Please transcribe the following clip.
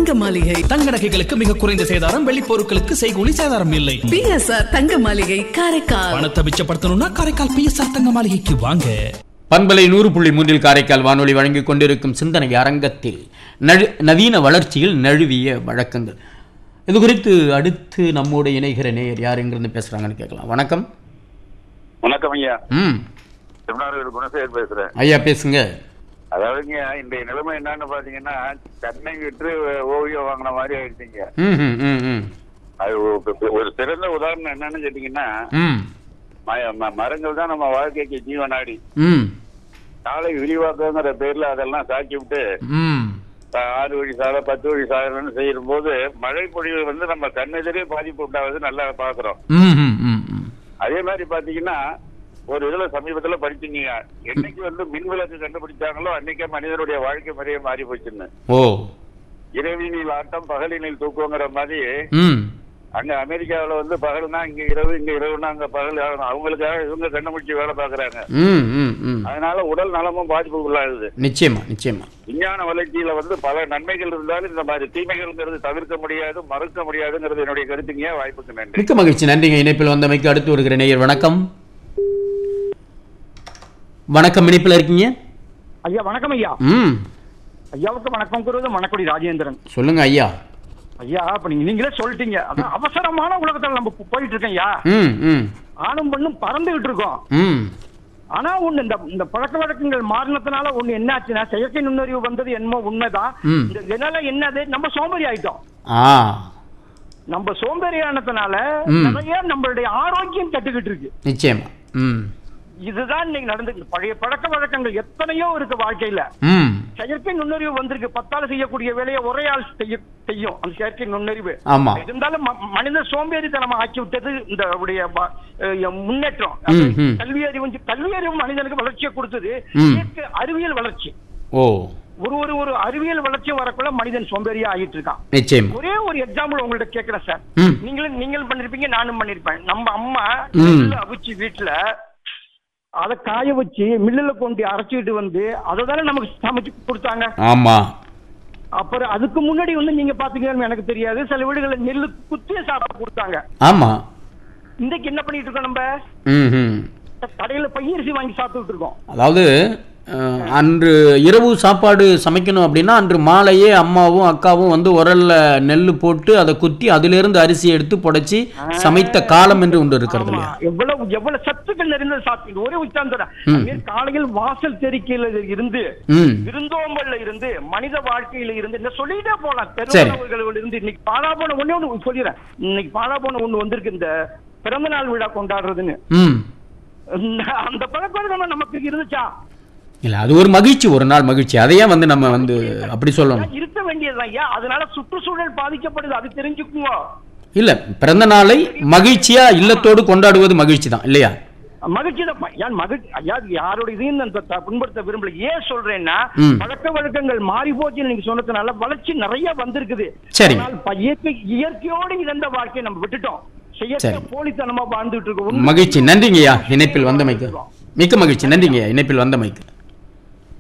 தங்க மாளிகை தங்க நகைகளுக்கு மிக குறைந்த சேதாரம் வெள்ளி பொருட்களுக்கு செய்கூலி சேதாரம் இல்லை பிஎஸ்ஆர் தங்க மாளிகை காரைக்கால் பணத்தை மிச்சப்படுத்தணும்னா காரைக்கால் பிஎஸ்ஆர் தங்க மாளிகைக்கு வாங்க பண்பலை நூறு புள்ளி மூன்றில் காரைக்கால் வானொலி வழங்கிக் கொண்டிருக்கும் சிந்தனை அரங்கத்தில் நழு நவீன வளர்ச்சியில் நழுவிய வழக்கங்கள் இது குறித்து அடுத்து நம்மோடு இணைகிற நேயர் யார் எங்கிருந்து பேசுறாங்கன்னு கேட்கலாம் வணக்கம் வணக்கம் ஐயா ம் திருநாளூர் குணசேகர் பேசுறேன் ஐயா பேசுங்க அதாவதுங்க இன்றைய நிலைமை என்னன்னு பாத்தீங்கன்னா கண்ணை விட்டு ஓவியம் வாங்கின மாதிரி ஆயிடுச்சுங்க ம் ம் ம் ம் அது ஒரு- ஒரு சிறந்த உதாரணம் என்னன்னு கேட்டீங்கன்னா ம் ம- ம- மரங்கள் தான் நம்ம வாழ்க்கைக்கு ஜீவனாடி ம் சாலை விரிவாக்கங்கிற பேர்ல அதெல்லாம் சாக்கி விட்டு ம் அஹ், ஆறு வழி சாலை பத்து வழி சாலைன்னு செய்யும் போது மழை பொழிவு வந்து நம்ம கண்ணெதிரே பாதிப்பு உண்டாவது நல்லா பாக்குறோம் ம் ம் ம் ம் அதே மாதிரி பாத்தீங்கன்னா ஒரு இதுல சமீபத்துல படிச்சீங்க என்னைக்கு வந்து மின் விளக்கு கண்டுபிடிச்சாங்களோ அன்னைக்கே மனிதனுடைய வாழ்க்கை முறையே மாறி போச்சுன்னு ஓ இரவினில் ஆட்டம் பகலினில் தூக்கங்கிற மாதிரி ம் அங்க அமெரிக்காவுல வந்து பகல்னா இங்க இரவு இங்க இரவுனா அங்க பகல் ஆகணும். அவங்களுக்காக இவங்க கண்டுபிடிச்சு வேலை பாக்குறாங்க ம் ம் ம் அதனால உடல் நலமும் பாதிப்புக்குள்ளாகுது நிச்சயமா நிச்சயமா விஞ்ஞான வளர்ச்சியில வந்து பல நன்மைகள் இருந்தாலும் இந்த மாதிரி தீமைகள்ங்கிறது தவிர்க்க முடியாது மறுக்க முடியாதுங்கிறது என்னுடைய கருத்துங்க வாய்ப்புக்கு நன்றி மிக்க மகிழ்ச்சி நன்றிங்க இணைப்பில் வந்தமைக்கு அடுத்து வருகிற நேயர் வணக்கம் வணக்கம் இணைப்பில் இருக்கீங்க ஐயா வணக்கம் ஐயா ம் ஐயாவுக்கு வணக்கம் கூறுவது மணக்குடி ராஜேந்திரன் சொல்லுங்க ஐயா ஐயா இப்ப நீங்க நீங்களே சொல்லிட்டீங்க அதான் அவசரமான உலகத்துல நம்ம போ- போயிட்டு இருக்கோம் ஐயா ம் ம் ஆணும் பெண்ணும் பறந்துகிட்டு இருக்கோம் ம் ஆனா ஒண்ணு இந்த இந்த பழக்க வழக்கங்கள் மாறினதுனால ஒண்ணு என்னாச்சுன்னா செயற்கை நுண்ணறிவு வந்தது என்னமோ உண்மைதான் ம். இந்த இதனால என்னது நம்ம சோம்பேறி ஆயிட்டோம் ஆ நம்ம சோம்பேறி ஆனதுனால ம். நிறைய நம்மளுடைய ஆரோக்கியம் கட்டுக்கிட்டு இருக்கு நிச்சயமா ம் இதுதான் இன்னைக்கு நடந்து பழைய பழக்க வழக்கங்கள் எத்தனையோ இருக்கு வாழ்க்கையில ம் செயற்கை நுண்ணறிவு வந்திருக்கு பத்தால செய்யக்கூடிய வேலையை ஒரே ஆள் செய்ய செய்யும் அந்த செயற்கை நுண்ணறிவு ஆமா இருந்தாலும் ம- மனித சோம்பேறித்தனமா ஆக்கி விட்டது இந்த உடைய வ- அஹ் முன்னேற்றம் ம், ம். கல்வி அறிவு கல்வி அறிவு மனிதனுக்கு வளர்ச்சியை கொடுத்தது ம். இயற்கை அறிவியல் வளர்ச்சி ஓ ஒரு ஒரு ஒரு அறிவியல் வளர்ச்சியும் வரக்குள்ள மனிதன் சோம்பேறியா ஆகிட்டு இருக்கான் நிச்சயமா ஒரே ஒரு எக்ஸாம்பிள் உங்கள்ட்ட கேட்கிறேன் சார் ம். நீங்களும் நீங்கள் பண்ணிருப்பீங்க நானும் பண்ணிருப்பேன் நம்ம அம்மா ம். நெல்லை அவிச்சு வீட்டுல அதை காய வச்சு மில்லுல கொண்டு அரைச்சிட்டு வந்து அதை தானே நமக்கு சமைச்சு கொடுத்தாங்க ஆமா அப்புறம் அதுக்கு முன்னாடி வந்து நீங்க பாத்தீங்கன்னு எனக்கு தெரியாது சில வீடுகளில் நெல்லு குத்திய சாப்பாடு கொடுத்தாங்க ஆமா இன்னைக்கு என்ன பண்ணிட்டு இருக்கோம் நம்ம ம் ம் கடையில பையரிசி வாங்கி சாப்பிட்டுட்டு இருக்கோம் அதாவது அஹ், அன்று இரவு சாப்பாடு சமைக்கணும் அப்படின்னா அன்று மாலையே அம்மாவும் அக்காவும் வந்து உரல்ல நெல் போட்டு அதை குத்தி அதிலிருந்து அரிசி எடுத்து புடைச்சி சமைத்த காலம் என்று ஒன்று இருக்கிறது ஆமா, இல்லையா எவ்வளவு எவ்வளவு சத்துக்கள் நிறைந்த சாப்பிட்டு ஒரே உச்சாந்தர காலையில் வாசல் தெருக்கையில இருந்து ம் விருந்தோம்பல்ல இருந்து மனித வாழ்க்கையில இருந்து என்ன சொல்லிட்டே போலாம் சரி. பெருமாள் இருந்து இன்னைக்கு பாழா போன ஒண்ணே ஒண்ணு சொல்லிடுறேன் இன்னைக்கு பாழா போன ஒண்ணு வந்திருக்கு இந்த பிறந்த நாள் விழா கொண்டாடுறதுன்னு ம் அந்த பழக்கம் நமக்கு இருந்துச்சா இல்லை அது ஒரு மகிழ்ச்சி ஒரு நாள் மகிழ்ச்சி அதையே வந்து நம்ம வந்து அப்படி சொல்லணும் இருக்க வேண்டியதுதான் ஐயா அதனால சுற்றுச்சூழல் பாதிக்கப்படுது அது தெரிஞ்சுக்குங்க இல்லை பிறந்த நாளை மகிழ்ச்சியா இல்லத்தோடு கொண்டாடுவது மகிழ்ச்சி தான் இல்லையா மகிழ்ச்சி தான் ஏன் மகிழ்ச்சி ஐயா இது யாரோட இதையும் நான் த- புண்படுத்த விரும்பல ஏன் சொல்றேன்னா ம். பழக்க வழக்கங்கள் மாறி போச்சுன்னு நீங்க சொன்னதுனால வளர்ச்சி நிறைய வந்திருக்குது சரிங்க. ஆனால் ப- இயற்கை இயற்கையோடு இழந்த வாழ்க்கையை நம்ம விட்டுட்டோம் செயற்கை சரி. போலித்தனமா வாழ்ந்துட்டு இருக்கோம் மகிழ்ச்சி நன்றிங்கய்யா இணைப்பில் வந்தமைக்கு மிக்க மகிழ்ச்சி நன்றிங்கய்யா இணைப்பில் வந்தமைக்கு